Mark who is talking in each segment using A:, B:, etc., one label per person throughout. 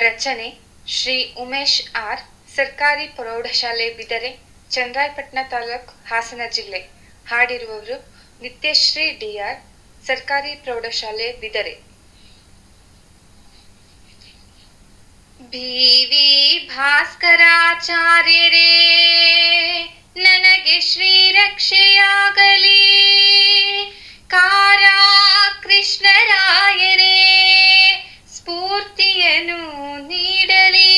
A: ರಚನೆ ಶ್ರೀ ಉಮೇಶ್ ಆರ್ ಸರ್ಕಾರಿ ಪ್ರೌಢಶಾಲೆ ಬಿದರೆ ಚಂದ್ರಾಯಪಟ್ಟಣ ತಾಲೂಕು ಹಾಸನ ಜಿಲ್ಲೆ ಹಾಡಿರುವವರು ನಿತ್ಯಶ್ರೀ ಡಿಆರ್ ಸರ್ಕಾರಿ ಪ್ರೌಢಶಾಲೆ ಬಿದರೆ ಬಿವಿ ಭಾಸ್ಕರಾಚಾರ್ಯರೇ ನನಗೆ ಶ್ರೀರಕ್ಷೆಯಾಗಲಿ ಕಾರ ಕೃಷ್ಣರಾಯರೇ ಸ್ಫೂರ್ತಿಯನ್ನು ನೀಡಲಿ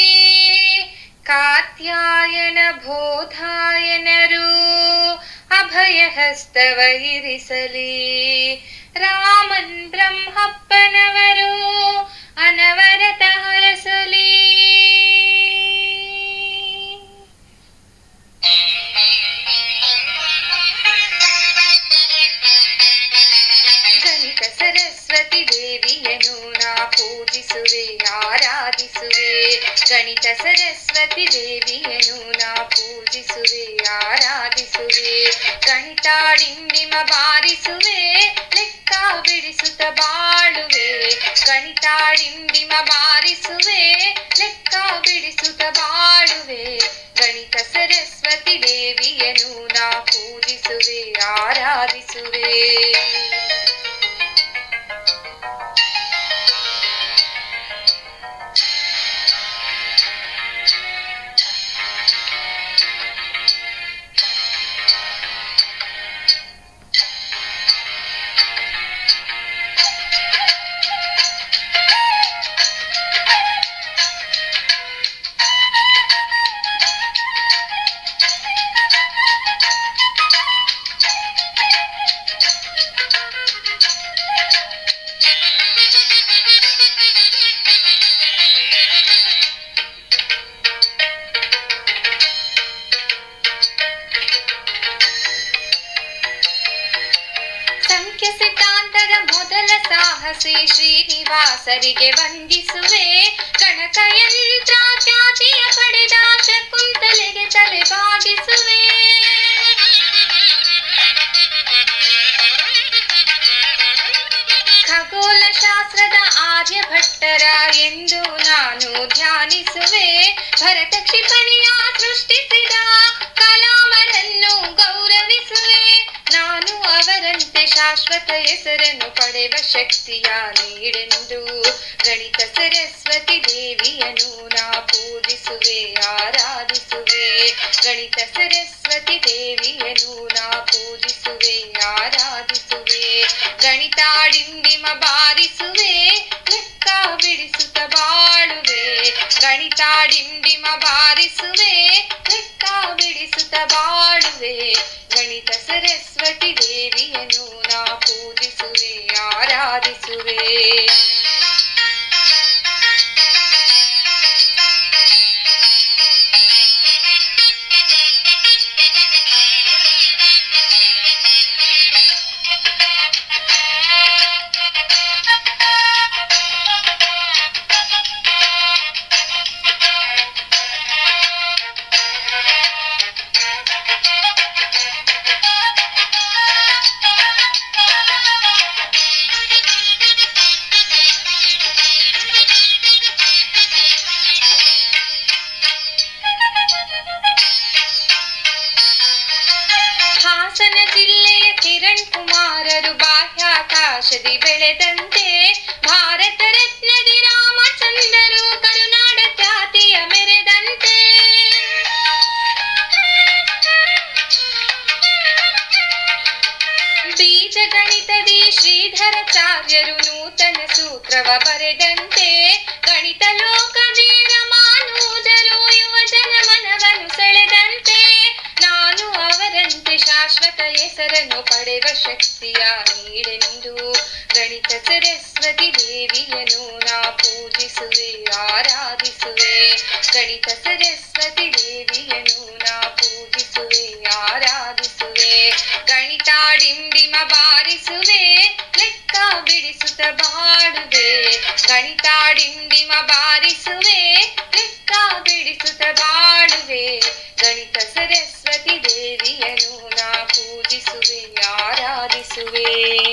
A: ಕಾತ್ಯಾಯನ ಬೋಧಾಯನರು ಅಭಯ ಹಸ್ತವ ಇರಿಸಲಿ ರಾಮನ್ ಬ್ರಹ್ಮಪ್ಪನವರು ಅನವರತ ಹರಸಲಿ ಗಣಿತ ಸರಸ್ವತಿ ದೇವಿಯನು ನಾ ಪೂಜಿಸುವೆ ಆರಾಧಿಸುವೆ ಗಣಿತ ಸರಸ್ವತಿ ದೇವಿಯನು ನಾ ಪೂಜಿಸುವೆ ಆರಾಧಿಸುವೆ ಗಣಿತಾಡಿಂಡಿಮ ಬಾರಿಸುವೆ ಲೆಕ್ಕ ಬಿಡಿಸುತ್ತ ಬಾಳುವೆ ಗಣಿತಾಡಿಂಡಿಮ ಬಾರಿಸುವೆ ಲೆಕ್ಕ ಬಿಡಿಸುತ್ತ ಬಾಳುವೆ ಗಣಿತ ಸರಸ್ವತಿ ದೇವಿಯನು ನಾ ಪೂಜಿಸುವೆ ಆರಾಧಿಸುವೆ ಸಂಖ್ಯೆ ಸಿದ್ಧಾಂತದ ಮೊದಲ ಸಾಹಸಿ ಶ್ರೀನಿವಾಸರಿಗೆ ವಂದಿಸುವೆ ಕಣಕ ಯಂತ್ರ ಖ್ಯಾತಿಯ ಪಡೆದ ಶಕುಂತಲೆಗೆ ತಲೆ ಬಾಗಿಸುವೆ ಖಗೋಳ ಶಾಸ್ತ್ರದ ಆರ್ಯಭಟ್ಟರ ಎಂದು ನಾನು ಧ್ಯಾನಿಸುವೆ ಭರತ ಕ್ಷಿಪಣಿಯ ಸೃಷ್ಟಿಸಿದ ಕಲಾಮರನ್ನು ಗೌರವಿಸುವೆ ನಾನು ಅವರಂತೆ ಶಾಶ್ವತ ಹೆಸರನ್ನು ಪಡೆವ ಶಕ್ತಿಯ ನೀಡೆಂದು ಗಣಿತ ಸರಸ್ವತಿ ದೇವಿಯನು ನಾ ಪೂಜಿಸುವೆ ಆರಾಧಿಸುವೆ ಗಣಿತ ಸರಸ್ವತಿ ದೇವಿಯನು ನಾ ಪೂಜಿಸುವೆ ಆರಾಧಿಸುವೆ ಗಣಿತಾಡಿಂಡಿಮ ಬಾರಿಸುವೆ ಲೆಕ್ಕ ಬಿಡಿಸುತ್ತ ಬಾಳುವೆ ಗಣಿತಾಡಿಂಡಿಮ ಬಾರಿಸುವೆ ಲೆಕ್ಕ ಬಿಡಿಸುತ್ತ ಬಾಳುವೆ ಗಣಿತ ಸರಸ್ವತಿ ದೇವಿಯನು ನಾ ಪೂಜಿಸುವೆ ಆರಾಧಿಸುವೆ ಹಾಸನ ಜಿಲ್ಲೆಯ ಕಿರಣ್ ಕುಮಾರರು ಬಾಹ್ಯಾಕಾಶದಿ ಬೆಳೆದಂತೆ ಭಾರತ ರತ್ನದಿ ರಾಮಚಂದ್ರರು ಕರುನಾಡ ಖ್ಯಾತಿಯ ಮೆರೆದಂತೆ ಬೀಜ ಗಣಿತದಿ ಶ್ರೀಧರಾಚಾರ್ಯರು ನೂತನ ಸೂತ್ರವ ಬರೆದಂತೆ ಗಣಿತ ಲೋಕದಿ ರಮಾನುಜರು ಯುವಜನ ಮನವನ್ನು ಸೆಳೆದಂತೆ ನಾನು ಅವರಂತೆ ಶಾಶ್ವತ ಹೆಸರನ್ನು ಪಡೆವ ಶಕ್ತಿಯ ನೀಡೆಂದು ಗಣಿತ ಸರಸ್ವತಿ ದೇವಿಯನು ನಾ ಪೂಜಿಸುವೆ ಆರಾಧಿಸುವೆ ಗಣಿತ ಸರಸ್ವತಿ ದೇವಿಯನು ನಾ ಪೂಜಿಸುವೆ ಆರಾಧಿಸುವೆ ಗಣಿತಾಡಿಂಡಿಮ ಬಾರಿಸುವೆ ಲೆಕ್ಕ ಬಿಡಿಸುತ್ತ ಬಾಡುವೆ ಗಣಿತಾಡಿಂಡಿಮ ಬಾರಿಸುವೆ ಲೆಕ್ಕ ಬಿಡಿಸುತ್ತ ಬಾಳುವೆ ಗಣಿತ ಸರಸ್ವತಿ ದೇವಿಯನು ನಾ ಪೂಜಿಸುವೆ ಆರಾಧಿಸುವೆ